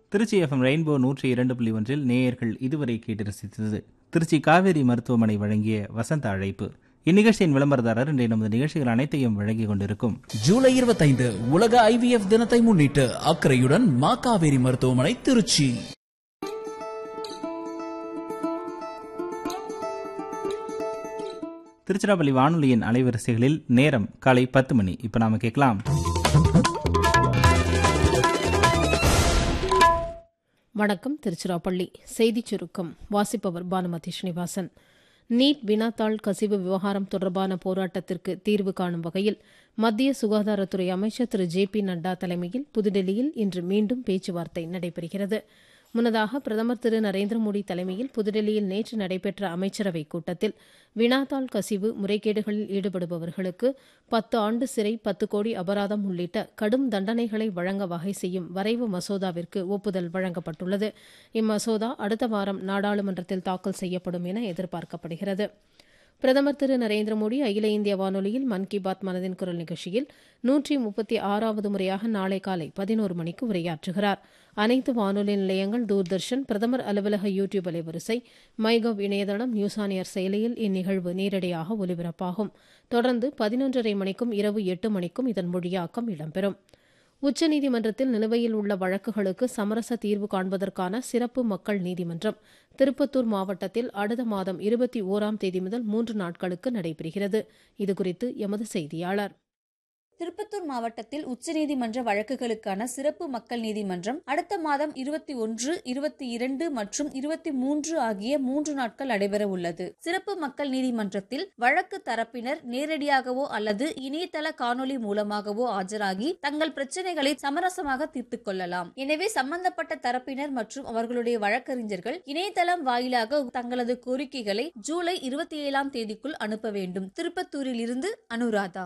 Trichy FM rainbow நூற்றி இரண்டு புள்ளி ஒன்றில் நேயர்கள் இதுவரை கேட்டு ரசித்தது திருச்சி காவேரி மருத்துவமனை வழங்கிய வசந்த அழைப்பு இந்நிகழ்ச்சியின் விளம்பரதாரர் இன்றைய நமது நிகழ்ச்சிகள் அனைத்தையும் வழங்கிக் கொண்டிருக்கும் ஜூலை 25 உலக ஐவிஎஃப் தினத்தை முன்னிட்டு அக்கறையுடன் மா காவேரி மருத்துவமனை திருச்சி திருச்சிராப்பள்ளி வானொலியின் அலைவரிசைகளில் நேரம் காலை பத்து மணி இப்போ நாம கேட்கலாம் வணக்கம் திருச்சிராப்பள்ளி செய்திச் சுருக்கம் வாசிப்பவர் பானுமதி ஸ்ரீனிவாசன் நீட் வினாத்தாள் கசிவு விவகாரம் தொடர்பான போராட்டத்திற்கு தீர்வு காணும் வகையில் மத்திய சுகாதாரத்துறை அமைச்சர் திரு ஜே பி நட்டா தலைமையில் புதுடெல்லியில் இன்று மீண்டும் பேச்சுவார்த்தை நடைபெறுகிறது முன்னதாக பிரதமர் திரு நரேந்திர மோடி தலைமையில் புதுடெல்லியில் நேற்று நடைபெற்ற அமைச்சரவைக் கூட்டத்தில் வினாத்தாள் கசிவு முறைகேடுகளில் ஈடுபடுபவர்களுக்கு பத்து ஆண்டு சிறை பத்து கோடி அபராதம் உள்ளிட்ட கடும் தண்டனைகளை வழங்க வகை செய்யும் வரைவு மசோதாவிற்கு ஒப்புதல் வழங்கப்பட்டுள்ளது இம்மசோதா அடுத்த வாரம் நாடாளுமன்றத்தில் தாக்கல் செய்யப்படும் என எதிர்பார்க்கப்படுகிறது பிரதமர் திரு நரேந்திர மோடி அகில இந்திய வானொலியில் மன் கி பாத் மனதின் குரல் நிகழ்ச்சியில் நூற்றி முப்பத்தி ஆறாவது முறையாக நாளை காலை பதினோரு மணிக்கு உரையாற்றுகிறார் அனைத்து வானொலி நிலையங்கள் தூர்தர்ஷன் பிரதமர் அலுவலக யூ டியூப் அலைவரிசை மைகவ் இணையதளம் நியூஸ் ஆனியர் செயலியில் இந்நிகழ்வு நேரடியாக ஒலிபரப்பாகும் தொடர்ந்து பதினொன்றரை மணிக்கும் இரவு எட்டு மணிக்கும் இதன் மொழியாக்கம் இடம்பெறும் உச்சநீதிமன்றத்தில் நிலுவையில் உள்ள வழக்குகளுக்கு சமரச தீர்வு காண்பதற்கான சிறப்பு மக்கள் நீதிமன்றம் திருப்பத்தூர் மாவட்டத்தில் அடுத்த மாதம் இருபத்தி ஓராம் தேதி முதல் மூன்று நாட்களுக்கு நடைபெறுகிறது இதுகுறித்து எமது செய்தியாளர் திருப்பத்தூர் மாவட்டத்தில் உச்சநீதிமன்ற வழக்குகளுக்கான சிறப்பு மக்கள் நீதிமன்றம் அடுத்த மாதம் இருபத்தி ஒன்று இருபத்தி இரண்டு மற்றும் இருபத்தி மூன்று ஆகிய மூன்று நாட்கள் நடைபெற உள்ளது சிறப்பு மக்கள் நீதிமன்றத்தில் வழக்கு தரப்பினர் நேரடியாகவோ அல்லது இணையதள காணொலி மூலமாகவோ ஆஜராகி தங்கள் பிரச்சனைகளை சமரசமாக தீர்த்துக் கொள்ளலாம் எனவே சம்பந்தப்பட்ட தரப்பினர் மற்றும் அவர்களுடைய வழக்கறிஞர்கள் இணையதளம் வாயிலாக தங்களது கோரிக்கைகளை ஜூலை இருபத்தி ஏழாம் தேதிக்குள் அனுப்ப வேண்டும் திருப்பத்தூரில் இருந்து அனுராதா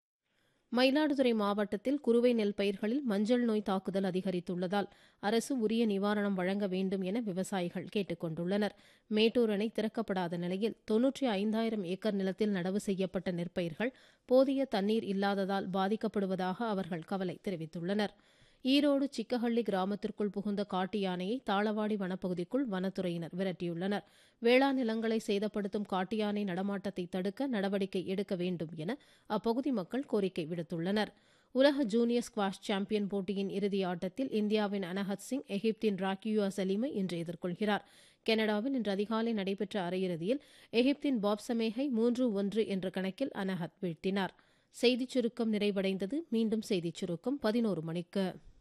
மயிலாடுதுறை மாவட்டத்தில் குறுவை நெல் பயிர்களில் மஞ்சள் நோய் தாக்குதல் அதிகரித்துள்ளதால் அரசு உரிய நிவாரணம் வழங்க வேண்டும் என விவசாயிகள் கேட்டுக் கொண்டுள்ளனர் மேட்டூர் அணை திறக்கப்படாத நிலையில் தொன்னூற்றி ஐந்தாயிரம் ஏக்கர் நிலத்தில் நடவு செய்யப்பட்ட நெற்பயிர்கள் போதிய தண்ணீர் இல்லாததால் பாதிக்கப்படுவதாக அவர்கள் கவலை தெரிவித்துள்ளனர் ஈரோடு சிக்கஹள்ளி கிராமத்திற்குள் புகுந்த காட்டு யானையை தாளவாடி வனப்பகுதிக்குள் வனத்துறையினர் விரட்டியுள்ளனர் வேளாண் நிலங்களை சேதப்படுத்தும் காட்டு யானை நடமாட்டத்தை தடுக்க நடவடிக்கை எடுக்க வேண்டும் என அப்பகுதி மக்கள் கோரிக்கை விடுத்துள்ளனர் உலக ஜூனியர் ஸ்குவாஷ் சாம்பியன் போட்டியின் இறுதி ஆட்டத்தில் இந்தியாவின் அனஹத் சிங் எகிப்தின் ராக்கியூயா சலீமை இன்று எதிர்கொள்கிறார் கனடாவில் இன்று அதிகாலை நடைபெற்ற அரையிறுதியில் எகிப்தின் பாப் சமேஹை மூன்று ஒன்று என்ற கணக்கில் அனஹத் வீழ்த்தினார் செய்திச் சுருக்கம் நிறைவடைந்தது மீண்டும் செய்திச் சுருக்கம் பதினோரு மணிக்கு